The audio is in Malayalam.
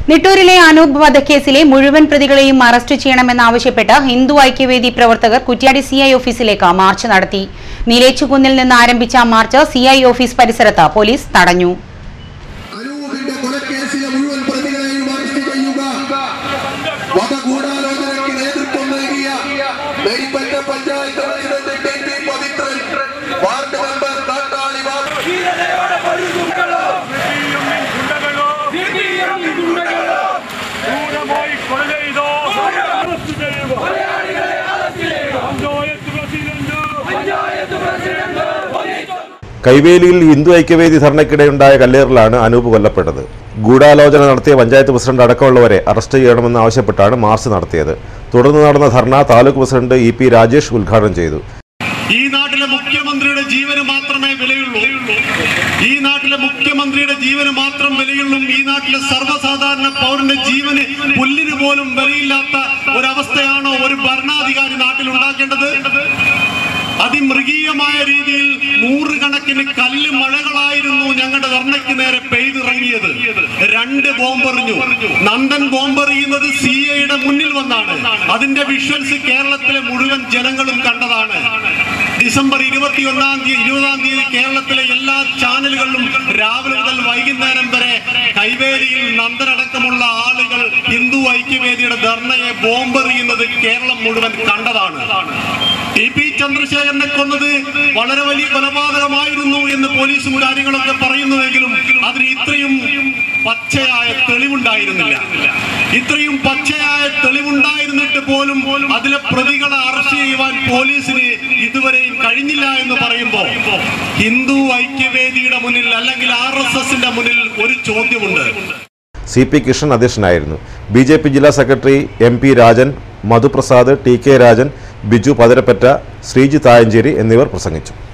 നിട്ടൂരിലെ അനൂപ് വധക്കേസിലെ മുഴുവൻ പ്രതികളെയും അറസ്റ്റ് ചെയ്യണമെന്നാവശ്യപ്പെട്ട് ഹിന്ദു ഐക്യവേദി പ്രവർത്തകർ കുറ്റ്യാടി സിഐ ഓഫീസിലേക്ക് മാർച്ച് നടത്തി നീലേച്ചുകുന്നിൽ നിന്ന് ആരംഭിച്ച മാർച്ച് സിഐ ഓഫീസ് പരിസരത്ത് പോലീസ് തടഞ്ഞു അനൂപിന്റെ കൊലക്കേസിലെ മുഴുവൻ പ്രതികളെയും അറസ്റ്റ് ചെയ്യുക വധഗൂഢാലോചനയ്ക്ക് നേതൃത്വം നൽകിയ Neippatta panchayat president T P Pavithran ward member Kattali Babu ക്രൂരമായി കൊല ചെയ്തോ അറസ്റ്റ് ചെയ്യുക പഞ്ചായത്ത് പ്രസിഡന്റ് കൈവേലിയിൽ ഹിന്ദു ഐക്യവേദി ധർണയ്ക്കിടെയുണ്ടായ കല്ലേറിലാണ് അനൂപ് കൊല്ലപ്പെട്ടത് ഗൂഢാലോചന നടത്തിയ പഞ്ചായത്ത് പ്രസിഡന്റ് അടക്കമുള്ളവരെ അറസ്റ്റ് ചെയ്യണമെന്ന് ആവശ്യപ്പെട്ടാണ് മാർച്ച് നടത്തിയത് തുടർന്ന് നടന്ന ധർണ taluk president E P Rajesh ഉദ്ഘാടനം ചെയ്തു ഈ നാട്ടിലെ മുഖ്യമന്ത്രിയുടെ ജീവന് മാത്രമേ വിലയുള്ളൂ ഈ നാട്ടിലെ മുഖ്യമന്ത്രിയുടെ ജീവന് മാത്രം വിലയുള്ളൂ ഈ നാട്ടിലെ സർവ്വസാധാരണ പൗരന്റെ ജീവന് പുല്ലിന് പോലും വിലയില്ലാത്ത ഒരവസ്ഥയാണോ ഒരു ഭരണാധികാരി നാട്ടിൽ ഉണ്ടാക്കേണ്ടത് അതിമൃഗീയമായ രീതിയിൽ നൂറുകണക്കിന് കല്ല് മഴകളായിരുന്നു ഞങ്ങളുടെ ധർണയ്ക്ക് നേരെ പെയ്തിറങ്ങിയത് രണ്ട് ബോംബെറിഞ്ഞു നന്ദൻ ബോംബെറിയുന്നത് സി ഐയുടെ മുന്നിൽ വന്നാണ് അതിന്റെ വിഷ്വൽസ് കേരളത്തിലെ മുഴുവൻ ജനങ്ങളും കണ്ടതാണ് ഡിസംബർ ഇരുപത്തിയൊന്നാം തീയതി ഇരുപതാം തീയതി കേരളത്തിലെ എല്ലാ ചാനലുകളിലും രാവിലെ മുതൽ വൈകുന്നേരം വരെ കൈവേലിയിൽ നന്ദനടക്കമുള്ള ആളുകൾ ഹിന്ദു ഐക്യവേദിയുടെ ധർണയെ ബോംബെറിയുന്നത് കേരളം മുഴുവൻ കണ്ടതാണ് ടി പി ചന്ദ്രശേഖരനെ കൊന്നത് വളരെ വലിയ കൊലപാതകമായിരുന്നു എന്ന് പോലീസും കാര്യങ്ങളൊക്കെ പറയുന്നുവെങ്കിലും അതിന് ഇത്രയും പച്ചയായ തെളിവുണ്ടായിരുന്നില്ല ഇത്രയും പച്ചയായ തെളിവുണ്ടായിരുന്നിട്ട് പോലും അതിലെ പ്രതികളെ അറസ്റ്റ് ചെയ്യുവാൻ പോലീസിന് ഇതുവരെയും കഴിഞ്ഞില്ല എന്ന് പറയുമ്പോൾ ഹിന്ദു ഐക്യവേദിയുടെ മുന്നിൽ അല്ലെങ്കിൽ ആർ എസ് എസിന്റെ മുന്നിൽ ഒരു ചോദ്യമുണ്ട് സി പി കൃഷ്ണൻ അധ്യക്ഷനായിരുന്നു ബി ജെ പി ജില്ലാ secretary M P Rajan Madhuprasad T K Rajan Biju Pathirappatta Sreeji Thayancheri എന്നിവർ പ്രസംഗിച്ചു